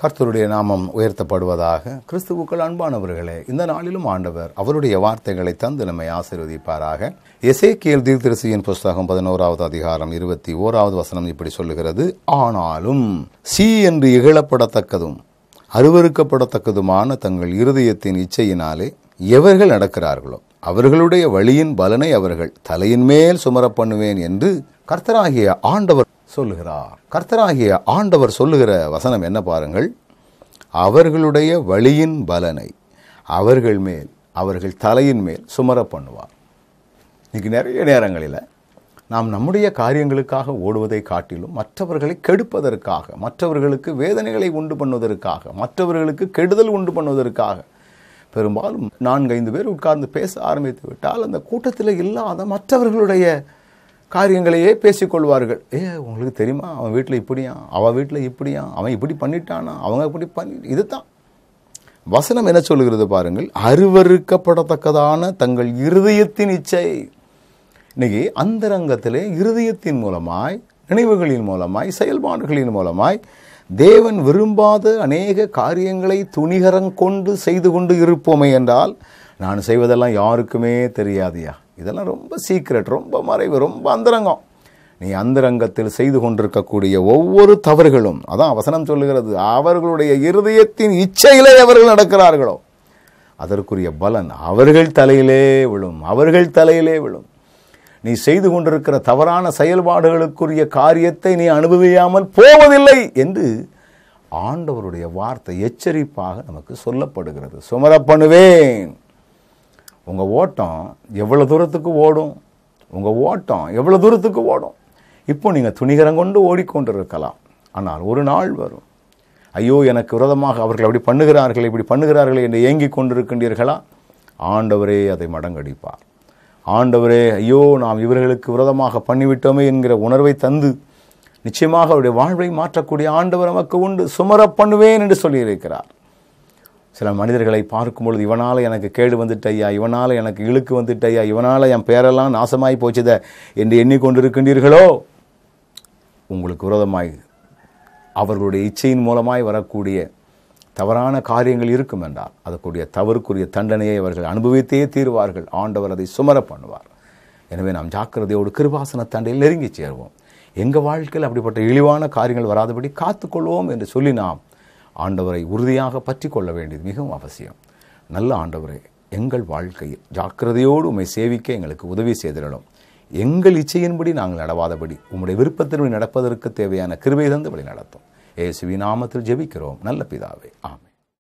கர்த்தருடைய நாமம் உயர்த்தப்படுவதாக கிறிஸ்துவுக்கள் அன்பானவர்களே இந்த நாளிலும் ஆண்டவர் அவருடைய வார்த்தைகளை தந்து நம்மை ஆசீர்வதிப்பாராக எசேக்கியல் தீர்த்திருசியின் புஸ்தகம் பதினோராவது அதிகாரம் இருபத்தி ஓராவது வசனம் இப்படி சொல்லுகிறது ஆனாலும் சி என்று இகழப்படத்தக்கதும் அருவருக்கப்படத்தக்கதுமான தங்கள் இருதயத்தின் இச்சையினாலே எவர்கள் நடக்கிறார்களோ அவர்களுடைய வழியின் பலனை அவர்கள் தலையின் மேல் சுமர பண்ணுவேன் என்று கர்த்தராகிய ஆண்டவர் சொல்லுகிறார் கர்த்தராகிய ஆண்டவர் சொல்லுகிற வசனம் என்ன பாருங்கள் அவர்களுடைய வழியின் பலனை அவர்கள் மேல் அவர்கள் தலையின் மேல் சுமர பண்ணுவார் இன்னைக்கு நிறைய நேரங்களில் நாம் நம்முடைய காரியங்களுக்காக ஓடுவதை காட்டிலும் மற்றவர்களை கெடுப்பதற்காக மற்றவர்களுக்கு வேதனைகளை உண்டு பண்ணுவதற்காக மற்றவர்களுக்கு கெடுதல் உண்டு பண்ணுவதற்காக பெரும்பாலும் நான்கு ஐந்து பேர் உட்கார்ந்து பேச ஆரம்பித்து விட்டால் அந்த கூட்டத்தில் இல்லாத மற்றவர்களுடைய காரியங்களையே பேசிக்கொள்வார்கள் ஏ உங்களுக்கு தெரியுமா அவன் வீட்டில் இப்படியா அவன் வீட்டில் இப்படியா அவன் இப்படி பண்ணிட்டானா அவங்க இப்படி பண்ணி இதுதான் வசனம் என்ன சொல்லுகிறது பாருங்கள் அருவறுக்கப்படத்தக்கதான தங்கள் இருதயத்தின் இச்சை இன்னைக்கு அந்தரங்கத்திலே இருதயத்தின் மூலமாய் நினைவுகளின் மூலமாய் செயல்பாடுகளின் மூலமாய் தேவன் விரும்பாத அநேக காரியங்களை துணிகரங்கொண்டு செய்து கொண்டு இருப்போமே என்றால் நான் செய்வதெல்லாம் யாருக்குமே தெரியாதியா இதெல்லாம் ரொம்ப சீக்ரெட் ரொம்ப மறைவு ரொம்ப அந்தரங்கம் நீ அந்தரங்கத்தில் செய்து கொண்டிருக்கக்கூடிய ஒவ்வொரு தவறுகளும் அதான் வசனம் சொல்லுகிறது அவர்களுடைய இருதயத்தின் இச்சையிலே அவர்கள் நடக்கிறார்களோ அதற்குரிய பலன் அவர்கள் தலையிலே விழும் அவர்கள் தலையிலே விழும் நீ செய்து கொண்டிருக்கிற தவறான செயல்பாடுகளுக்குரிய காரியத்தை நீ அனுபவியாமல் போவதில்லை என்று ஆண்டவருடைய வார்த்தை எச்சரிப்பாக நமக்கு சொல்லப்படுகிறது சுமர பண்ணுவேன் உங்கள் ஓட்டம் எவ்வளோ தூரத்துக்கு ஓடும் உங்கள் ஓட்டம் எவ்வளோ தூரத்துக்கு ஓடும் இப்போ நீங்கள் துணிகரம் கொண்டு ஓடிக்கொண்டு இருக்கலாம் ஆனால் ஒரு நாள் வரும் ஐயோ எனக்கு விரதமாக அவர்கள் அப்படி பண்ணுகிறார்கள் இப்படி பண்ணுகிறார்கள் என்று ஏங்கிக் கொண்டிருக்கின்றீர்களா ஆண்டவரே அதை மடங்கடிப்பார் ஆண்டவரே ஐயோ நாம் இவர்களுக்கு விரதமாக பண்ணிவிட்டோமே என்கிற உணர்வை தந்து நிச்சயமாக அவருடைய வாழ்வை மாற்றக்கூடிய ஆண்டவர் நமக்கு உண்டு சுமர பண்ணுவேன் என்று சொல்லியிருக்கிறார் சில மனிதர்களை பார்க்கும் பொழுது இவனால் எனக்கு கேடு வந்துட்டையா இவனால் எனக்கு இழுக்கு வந்துட்டையா இவனால் என் பேரெல்லாம் நாசமாய் போச்சுத என்று எண்ணிக்கொண்டிருக்கின்றீர்களோ உங்களுக்கு விரோதமாய் அவர்களுடைய இச்சையின் மூலமாய் வரக்கூடிய தவறான காரியங்கள் இருக்கும் என்றால் அதற்குரிய தவறுக்குரிய தண்டனையை அவர்கள் அனுபவித்தே தீர்வார்கள் ஆண்டவர் அதை சுமர பண்ணுவார் எனவே நாம் ஜாக்கிரதையோடு கிருபாசன தண்டையில் நெருங்கி சேருவோம் எங்கள் வாழ்க்கையில் அப்படிப்பட்ட இழிவான காரியங்கள் வராதபடி காத்துக்கொள்வோம் என்று சொல்லி நாம் ஆண்டவரை உறுதியாக பற்றி கொள்ள வேண்டியது மிகவும் அவசியம் நல்ல ஆண்டவரை எங்கள் வாழ்க்கையில் ஜாக்கிரதையோடு உண்மை சேவிக்க எங்களுக்கு உதவி செய்திடணும் எங்கள் இச்சையின்படி நாங்கள் நடவாதபடி உம்முடைய விருப்பத்தின்படி நடப்பதற்கு தேவையான கிருபை தந்து வழி நடத்தும் ஏசுவி நாமத்தில் ஜெபிக்கிறோம் நல்ல பிதாவே ஆமென்